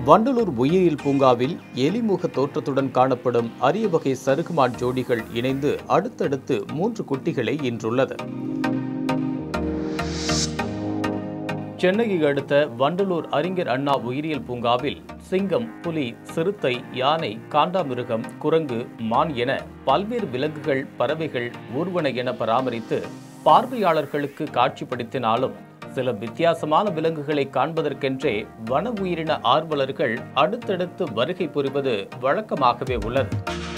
வண்டலூர் உயிரியல் பூங்காவில் எலிமுக தோற்றத்துடன் காணப்படும் அரிய வகை சருகுமான் ஜோடிகள் இணைந்து அடுத்தடுத்து மூன்று குட்டிகளை ஈன்றுள்ளது சென்னையை அடுத்த வண்டலூர் அறிஞர் அண்ணா உயிரியல் பூங்காவில் சிங்கம் புலி சிறுத்தை யானை காண்டாமிருகம் குரங்கு மான் என பல்வேறு விலங்குகள் பறவைகள் ஊர்வன என பராமரித்து பார்வையாளர்களுக்கு காட்சிப்படுத்தினாலும் சில வித்தியாசமான விலங்குகளை காண்பதற்கென்றே வன உயிரின ஆர்வலர்கள் அடுத்தடுத்து வருகை புரிவது வழக்கமாகவே உள்ளது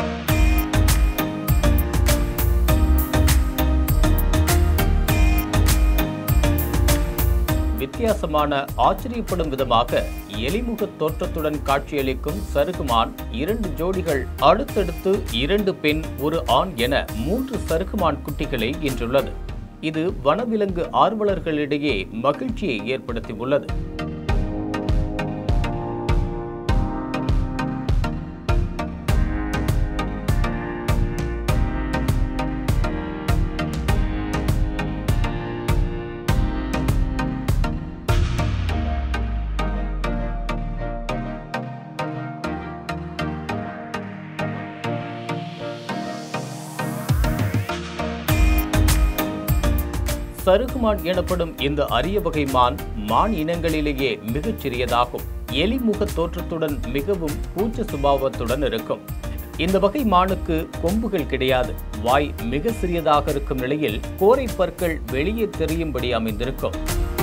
வித்தியாசமான ஆச்சரியப்படும் விதமாக எலிமுக தோற்றத்துடன் காட்சியளிக்கும் சருகுமான் இரண்டு ஜோடிகள் அடுத்தடுத்து இரண்டு பெண் ஒரு ஆண் என மூன்று சருகுமான் குட்டிகளை ஈன்றுள்ளது இது வனவிலங்கு ஆர்வலர்களிடையே மகிழ்ச்சியை ஏற்படுத்தியுள்ளது சருகுமான் எனப்படும் இந்த அரிய வகை மான் மான் இனங்களிலேயே மிகச் சிறியதாகும் எலிமுக தோற்றத்துடன் மிகவும் கூச்ச சுபாவத்துடன் இருக்கும் இந்த வகை மானுக்கு கொம்புகள் கிடையாது வாய் மிக சிறியதாக இருக்கும் நிலையில் கோரை பற்கள் வெளியே தெரியும்படி அமைந்திருக்கும்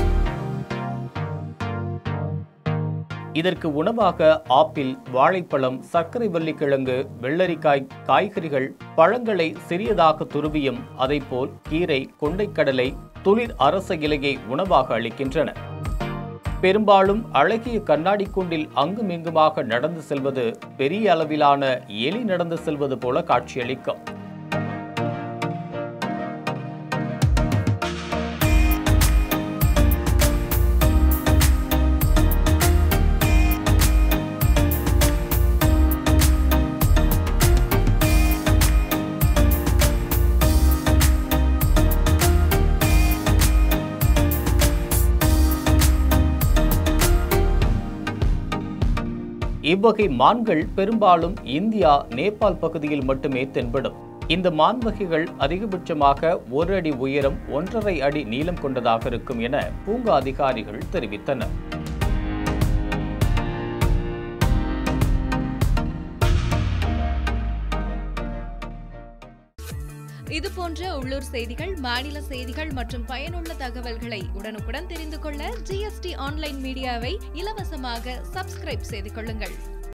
இதற்கு உணவாக ஆப்பிள் வாழைப்பழம் சர்க்கரை வள்ளிக்கிழங்கு வெள்ளரிக்காய் காய்கறிகள் பழங்களை சிறியதாக துருவியும் அதைப்போல் கீரை கொண்டைக்கடலை துளிர் அரச இலையை உணவாக அளிக்கின்றன பெரும்பாலும் அழகிய கண்ணாடி கூண்டில் அங்குமிங்குமாக நடந்து செல்வது பெரிய அளவிலான எலி நடந்து செல்வது போல காட்சியளிக்கும் இவ்வகை மான்கள் பெரும்பாலும் இந்தியா நேபாள் பகுதியில் மட்டுமே தென்படும் இந்த மான் வகைகள் அதிகபட்சமாக ஒரு அடி உயரம் ஒன்றரை அடி நீளம் கொண்டதாக இருக்கும் என பூங்கா அதிகாரிகள் தெரிவித்தனர் இது போன்ற உள்ளூர் செய்திகள் மாநில செய்திகள் மற்றும் பயனுள்ள தகவல்களை உடனுக்குடன் தெரிந்து கொள்ள ஜிஎஸ்டி ஆன்லைன் மீடியாவை இலவசமாக சப்ஸ்கிரைப் செய்து கொள்ளுங்கள்